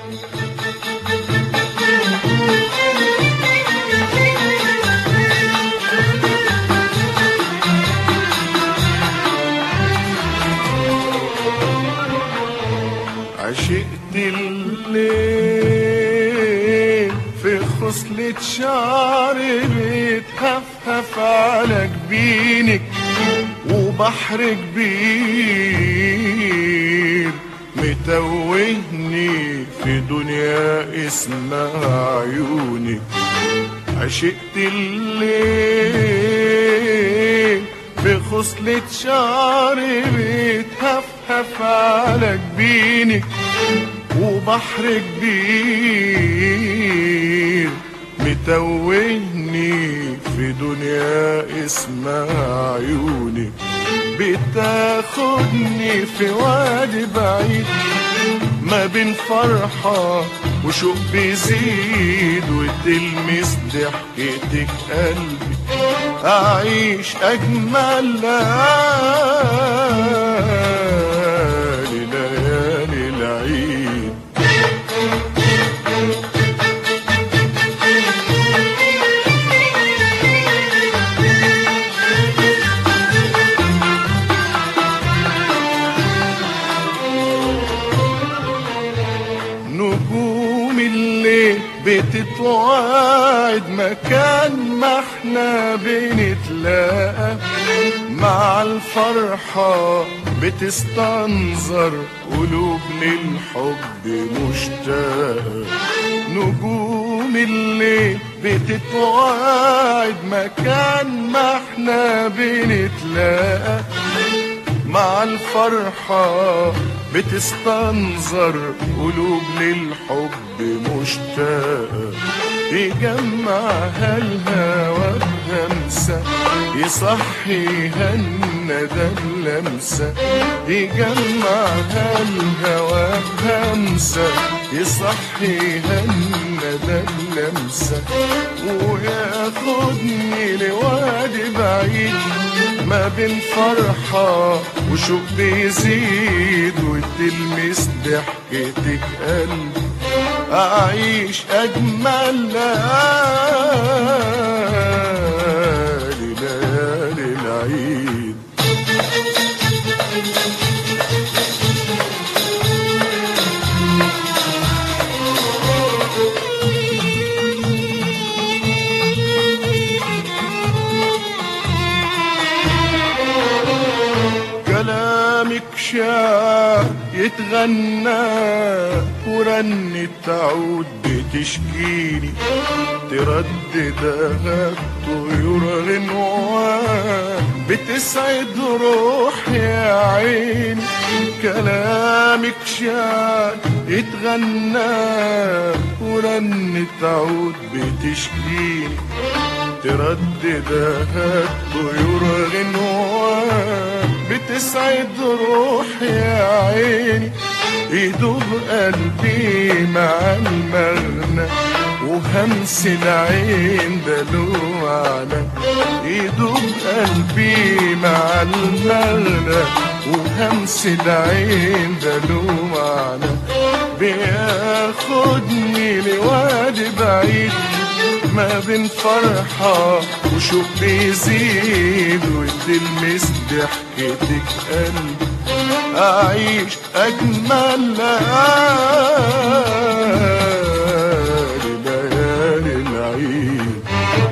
عشقت الليل في خصلة شعري بيتهفهف على جبينك وبحر كبير متوهني في دنيا اسمها عيونك عشقت الليل في خصلة شعري بيتهفهف على جبينك وبحر كبير متوهني في دنيا اسمها عيونك بتاخدني في وادي بعيد ما بين فرحة وشوق بيزيد وتلمس ضحكتك قلبي أعيش أجمل ليالي ليالي العيد نجوم الليل بتتوعد مكان ما احنا بنتلاقى مع الفرحة بتستنظر قلوب للحب مشتاقة نجوم الليل بتتوعد مكان ما احنا بنتلاقى مع الفرحة بتستنظر قلوب للحب مشتاقة يجمعها الهوى بهمسة يصحيها الندى بلمسة يجمعها الهوى بهمسة يصحيها الندى بلمسة وياخدني لوادي بعيد ما بين فرحة وشوق بيزيد وتلمس ضحكتك قلبي أعيش أجمل ليالي ليالي العيد كلامك شاع يتغنى ورنة تعود بتشكيني ترددها الطيور غنوان بتسعد روحي يا عيني كلامك شاع يتغنى ورنة تعود بتشكيني ترددها الطيور غنوان بتسعد روحي يا عيني يدوب قلبي مع المغنى وهمس العين دلوعنا يدوب قلبي مع المغنى وهمس العين دلوعنا بياخدني لوادي بعيد ما بين فرحة وشوق بيزيد وتلمس ضحكتك قلبي أعيش أجمل ليالي ليالي العيد